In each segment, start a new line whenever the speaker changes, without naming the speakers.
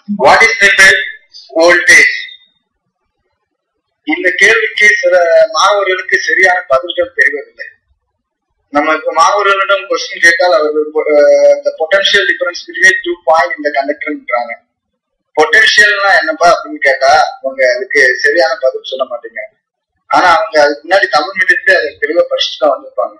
what is the voltage இந்த கேள்விக்கு சில மாணவர்களுக்கு சரியான பதில்கள் தெரிவதில்லை நம்ம இப்ப மாணவர்களிடம் கொஸ்டின் கேட்டால் அவர்கள் potential difference between two point இந்த கண்டக்டர்ன்றாங்க பொட்டன்ஷியல்னா என்னப்பா அப்படின்னு கேட்டா அவங்க அதுக்கு சரியான பதில் சொல்ல மாட்டீங்க ஆனா அவங்க அதுக்கு முன்னாடி தமிழ் மீடியத்துல அதை தெளிவா படிச்சுட்டு தான் வந்திருப்பாங்க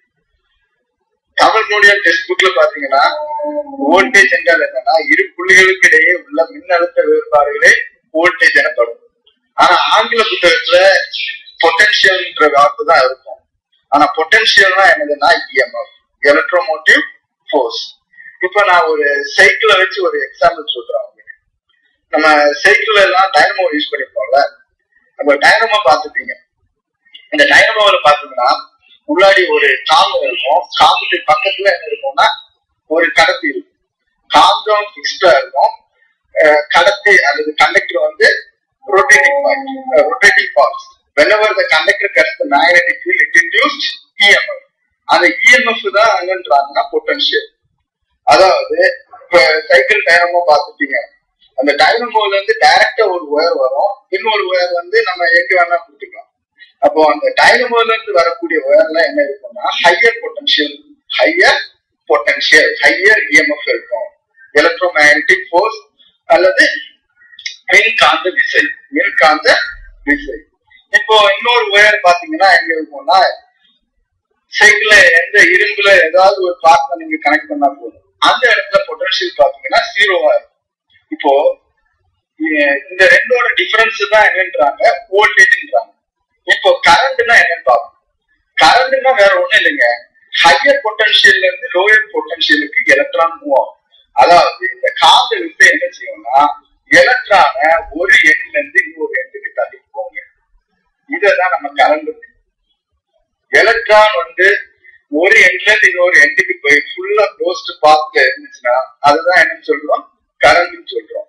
தமிழ் மீடியம் டெக்ஸ்ட் புக்ல பாத்தீங்கன்னா வோல்டேஜ் என்றால் என்னன்னா இரு புள்ளிகளுக்கு இடையே உள்ள மின்னழுத்த வேறுபாடுகளே வோல்டேஜ் எனப்படும் ஆனா ஆங்கில புத்தகத்துல பொட்டன்ஷியல்ன்ற வார்த்தை தான் இருக்கும் ஆனா பொட்டன்ஷியல்னா என்னதுன்னா இஎம்எஃப் எலக்ட்ரோமோட்டிவ் ஃபோர்ஸ் இப்ப நான் ஒரு சைக்கிளை வச்சு ஒரு எக்ஸாம்பிள் சொல்றேன் உங்களுக்கு நம்ம சைக்கிள் எல்லாம் டைனமோ யூஸ் பண்ணிருப்போம்ல நம்ம டைனமோ பார்த்துப்பீங்க இந்த டைனமோல பாத்தீங்கன்னா முன்னாடி ஒரு காம்பு இருக்கும் காம்புக்கு பக்கத்துல என்ன இருக்கும்னா ஒரு கடத்தி இருக்கும் காந்தம் பிக்ஸ்டா இருக்கும் அஹ் கடத்தி அல்லது கண்டக்டர் வந்து rotating point rotating parts whenever the conductor cuts the magnetic field it induced EMF அந்த EMF தான் என்னன்றாங்கன்னா பொட்டன்ஷியல் அதாவது இப்ப சைக்கிள் டைனமோ பார்த்துட்டீங்க அந்த டைனமோல இருந்து டைரக்டா ஒரு ஒயர் வரும் இன்னொரு ஒயர் வந்து நம்ம எங்க வேணா கொடுத்துக்கலாம் அப்போ அந்த டைனமோல இருந்து வரக்கூடிய ஒயர்ல என்ன இருக்கும்னா higher potential higher potential higher EMF இருக்கும் எலக்ட்ரோ மேக்னட்டிக் ஃபோர்ஸ் அல்லது மின்காந்த விசை மின்காந்த விசை இப்போ இன்னொரு ஒயர் பாத்தீங்கன்னா எங்க இருக்கும்னா சைக்கிள்ல எந்த இரும்புல ஏதாவது ஒரு பார்ட்ல நீங்க கனெக்ட் பண்ணா போதும் அந்த இடத்துல பொட்டன்ஷியல் பாத்தீங்கன்னா ஜீரோவா இருக்கும் இப்போ இ- இந்த ரெண்டோட டிஃபரன்ஸ் தான் என்னன்றாங்க வோல்டேஜ்ன்றாங்க இப்போ கரண்ட்னா என்னன்னு பார்ப்போம் கரண்ட்னா வேற ஒண்ணும் இல்லைங்க ஹையர் பொட்டன்ஷியல்ல இருந்து லோயர் பொட்டன்ஷியலுக்கு எலக்ட்ரான் மூவ் ஆகும் அதாவது இந்த காந்த விசை என்ன செய்யும்னா எலக்ட்ரான ஒரு எண்ட்ல இருந்து இன்னொரு எண்டுக்கு தள்ளி போங்க இததான் நம்ம கரண்ட் எலக்ட்ரான் வந்து ஒரு எண்ட்ல இருந்து இன்னொரு எண்டுக்கு போய் ஃபுல்லா க்ளோஸ்ட் பாத்ல இருந்துச்சுன்னா அதுதான் என்னன்னு சொல்றோம் கரண்ட்னு சொல்றோம்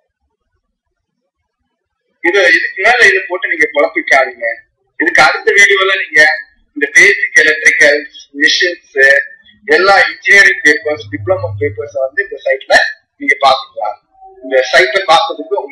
இது இதுக்கு மேல இது போட்டு நீங்க குழப்பிக்காதீங்க இதுக்கு அடுத்த வீடியோல நீங்க இந்த பேசிக் எலக்ட்ரிக்கல் மிஷின்ஸ் எல்லா இன்ஜினியரிங் பேப்பர்ஸ் டிப்ளமோ பேப்பர்ஸ் வந்து இந்த சைட்ல நீங்க பாத்துக்கலாம் இந்த சைட்டை பார்த்ததுக்கு உங்களுக்கு